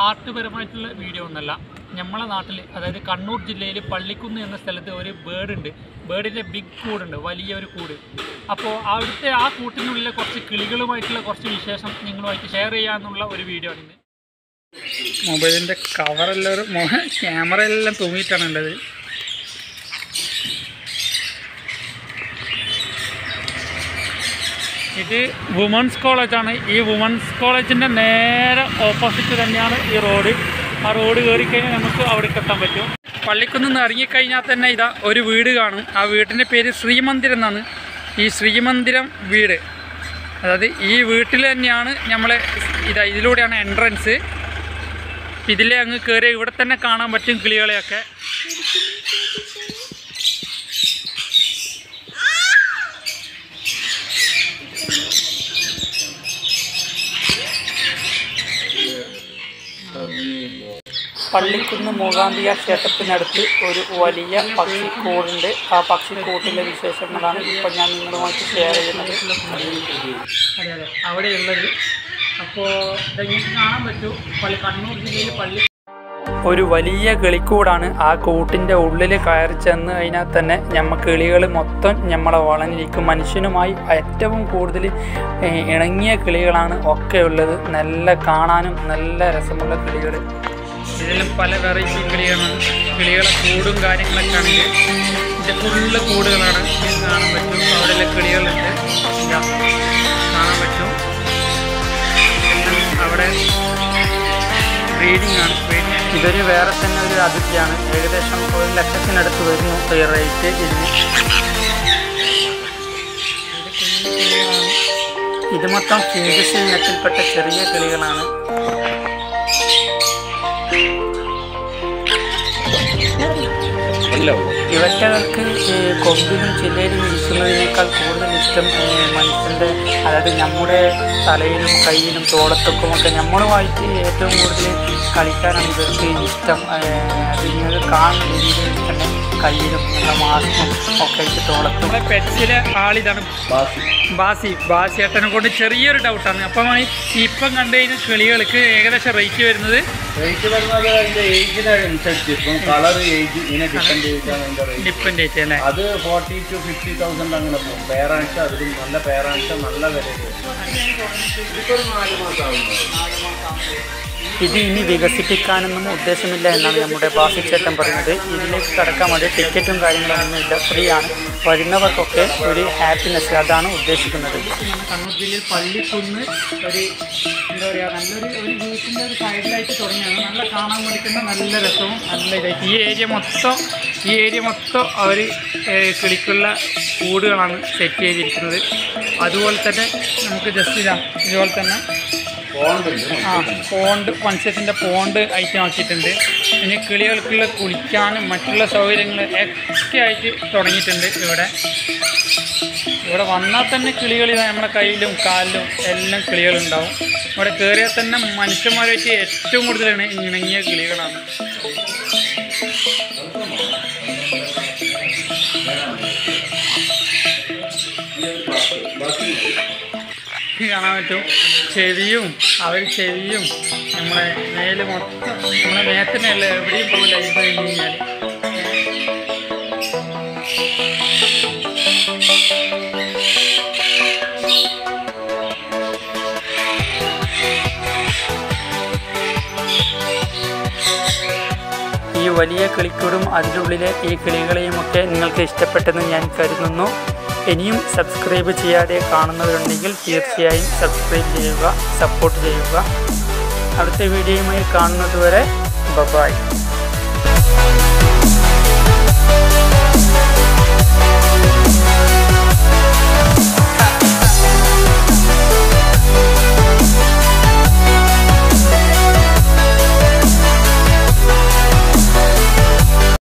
ആർട്ട്പരമായിട്ടുള്ള video ഒന്നല്ല നമ്മളെ നാട്ടിൽ അതായത് കണ്ണൂർ ജില്ലയിൽ പള്ളിക്കുന്ന് എന്ന സ്ഥലത്ത് ഒരു ബേർഡ് ഉണ്ട് ബേർഡിൻ്റെ ബിഗ് കൂടുണ്ട് വലിയ ഒരു കൂട് അപ്പോൾ അവിടുത്തെ ആ കൂട്ടിനുള്ളിലെ കുറച്ച് കിളികളുമായിട്ടുള്ള കുറച്ച് വിശേഷം നിങ്ങളുമായിട്ട് ഷെയർ ചെയ്യാമെന്നുള്ള ഒരു വീഡിയോ ആണ് ഇന്ന് മൊബൈലിൻ്റെ കവറെല്ലാം ക്യാമറ എല്ലാം തൂങ്ങിയിട്ടാണ് ഉള്ളത് ഇത് വുമൻസ് കോളേജാണ് ഈ വുമൻസ് കോളേജിൻ്റെ നേരെ ഓപ്പോസിറ്റ് തന്നെയാണ് ഈ റോഡ് ആ റോഡ് കയറി കഴിഞ്ഞാൽ നമുക്ക് അവിടേക്ക് എത്താൻ പറ്റും പള്ളിക്കുന്ന് നിന്ന് ഇറങ്ങിക്കഴിഞ്ഞാൽ തന്നെ ഇതാ ഒരു വീട് കാണും ആ വീടിൻ്റെ പേര് ശ്രീമന്ദിരം എന്നാണ് ഈ ശ്രീമന്ദിരം വീട് അതായത് ഈ വീട്ടിൽ തന്നെയാണ് നമ്മൾ ഇതാ ഇതിലൂടെയാണ് എൻട്രൻസ് ഇതിലെ അങ്ങ് കയറി ഇവിടെ തന്നെ കാണാൻ പറ്റും കിളികളെയൊക്കെ പള്ളിക്കുന്ന് മൂകാംബിക ക്ഷേത്രത്തിനടുത്ത് ഒരു വലിയ പക്ഷിക്കൂടുണ്ട് ആ പക്ഷിക്കൂട്ടിലെ വിശേഷങ്ങളാണ് ഇപ്പോൾ ഞാൻ നിങ്ങളുമായിട്ട് ഷെയർ ചെയ്യുന്നത് അതെ അതെ അവിടെയുള്ളത് അപ്പോൾ ഇതെങ്ങനെ കാണാൻ പറ്റും പള്ളി കണ്ണൂർ ജില്ലയിൽ പള്ളി ഒരു വലിയ കിളിക്കൂടാണ് ആ കൂട്ടിൻ്റെ ഉള്ളിൽ കയറി ചെന്ന് കഴിഞ്ഞാൽ തന്നെ ഞമ്മ കിളികൾ മൊത്തം നമ്മളെ വളഞ്ഞിരിക്കും മനുഷ്യനുമായി ഏറ്റവും കൂടുതൽ ഏഹ്, ഇണങ്ങിയ കിളികളാണ് ഒക്കെ ഉള്ളത് നല്ല കാണാനും നല്ല രസമുള്ള കിളികൾ ഇതിലും പല വെറൈറ്റി കിളികളാണ് കിളികളെ കൂടും കാര്യങ്ങളൊക്കെ ആണെങ്കിൽ ഇത് ഫുള്ള് കൂടുകളാണ് ഇത് കാണാൻ പറ്റും അവിടെയുള്ള കിളികളുണ്ട് ഇതാ, കാണാൻ പറ്റും എല്ലാം അവിടെ ബ്രീഡിംഗ് ആണ് ബ്രീഡിംഗ് ഇതൊരു വേറെ തന്നെ ഒരു അതിഥിയാണ് ഏകദേശം ഒരു ലക്ഷത്തിനടുത്ത് വരുന്നു ഈ റേറ്റ് ഇതിന് ഇത് മൊത്തം ഫീഗസ് ഇനത്തിൽപ്പെട്ട ചെറിയ കിളികളാണ് ഇവറ്റകൾക്ക് ഈ കൊമ്പിലും ചില്ലയിലും ഇരിക്കുന്നതിനേക്കാൾ കൂടുതൽ ഇഷ്ടം ഈ മനുഷ്യൻ്റെ അതായത് നമ്മുടെ തലയിലും കയ്യിലും തോളത്തൊക്കെയൊക്കെ നമ്മളുമായിട്ട് ഏറ്റവും കൂടുതൽ കളിക്കാനാണ് ഇവർക്ക് ഇഷ്ടം ഏഹ് അത് നിങ്ങൾ കാണുന്ന രീതിയിൽ തന്നെ കയ്യിലും നമ്മുടെ മാസ്കും ഒക്കെ ആയിട്ട് തോളത്തും നമ്മുടെ പെറ്റ്സിലെ ആളിതാണ് ബാസി ബാസിയേട്ടനെ കൊണ്ട് ചെറിയൊരു ഡൗട്ടാണ് അപ്പം ഇപ്പം കണ്ടു കഴിഞ്ഞാൽ കിളികൾക്ക് ഏകദേശം റേറ്റ് വരുന്നത് റേറ്റ് വരുന്നത് അതിന്റെ ഏജിനനുസരിച്ച് ഇപ്പം കളർ ഏജ് ഇതിനെ ഡിപ്പെൻഡ് ചെയ്തിട്ടാണ് അതിന്റെ റേറ്റ് ഡിപ്പെൻഡ് ചെയ്തിട്ട് അല്ലേ അത് ഫോർട്ടി ടു ഫിഫ്റ്റി തൗസൻഡ് അങ്ങനെ പോകും പേരാഴ്ച അതിലും നല്ല പേരാഴ്ച നല്ല വില ഇപ്പൊ ഒരു നാല് മാസം ആവുന്നത് ഇത് ഇനി വികസിപ്പിക്കാനൊന്നും ഉദ്ദേശമില്ല എന്നാണ് നമ്മുടെ ബാസിച്ചേട്ടൻ പറയുന്നത് ഇതിലേക്ക് കടക്കാൻ വേണ്ടി ടിക്കറ്റും കാര്യങ്ങളൊന്നും ഇല്ല ഫ്രീ ആണ് വരുന്നവർക്കൊക്കെ ഒരു ഹാപ്പിനെസ് അതാണ് ഉദ്ദേശിക്കുന്നത് കണ്ണൂർ ജില്ലയിൽ പള്ളിക്കുന്ന് ഒരു എന്താ പറയുക നല്ലൊരു ഒരു വീട്ടിൻ്റെ ഒരു സൈഡിലായിട്ട് തുടങ്ങിയാണ് നല്ല കാണാൻ പഠിക്കുന്ന നല്ല രസവും നല്ല ഇതായിട്ട് ഈ ഏരിയ മൊത്തം ഈ ഏരിയ മൊത്തം അവർ കിളിക്കുള്ള കൂടുകളാണ് സെറ്റ് ചെയ്തിരിക്കുന്നത് അതുപോലെ തന്നെ നമുക്ക് ജസ്റ്റ് ഇതാ ഇതുപോലെ തന്നെ ആ പോണ്ട് പഞ്ചത്തിൻ്റെ പോണ്ട് ഐറ്റം ആക്കിയിട്ടുണ്ട് ഇനി കിളികൾക്കുള്ള കുളിക്കാനും മറ്റുള്ള സൗകര്യങ്ങൾ ഒക്കെ ആയിട്ട് തുടങ്ങിയിട്ടുണ്ട് ഇവിടെ ഇവിടെ വന്നാൽ തന്നെ കിളികൾ ഇതാ നമ്മുടെ കയ്യിലും കാലിലും എല്ലാം കിളികളുണ്ടാവും ഇവിടെ കയറിയാൽ തന്നെ മനുഷ്യന്മാരായിട്ട് ഏറ്റവും കൂടുതൽ ഇണ- ഇണങ്ങിയ കിളികളാണ് ഇത് കാണാൻ പറ്റും ചെവിയും അവർ ചെവിയും നമ്മുടെ മേല് മൊത്തം നമ്മുടെ മേത്തിനല്ല എവിടെയും പോകില്ല ഇത് കഴിഞ്ഞ് കഴിഞ്ഞാൽ ഈ വലിയ കിളിക്കൂടും അതിനുള്ളിലെ ഈ കിളികളെയുമൊക്കെ നിങ്ങൾക്ക് ഇഷ്ടപ്പെട്ടെന്ന് ഞാൻ കരുതുന്നു ഇനിയും സബ്സ്ക്രൈബ് ചെയ്യാതെ കാണുന്നവരുണ്ടെങ്കിൽ തീർച്ചയായും സബ്സ്ക്രൈബ് ചെയ്യുക സപ്പോർട്ട് ചെയ്യുക അടുത്ത വീഡിയോയുമായി കാണുന്നതുവരെ ബൈ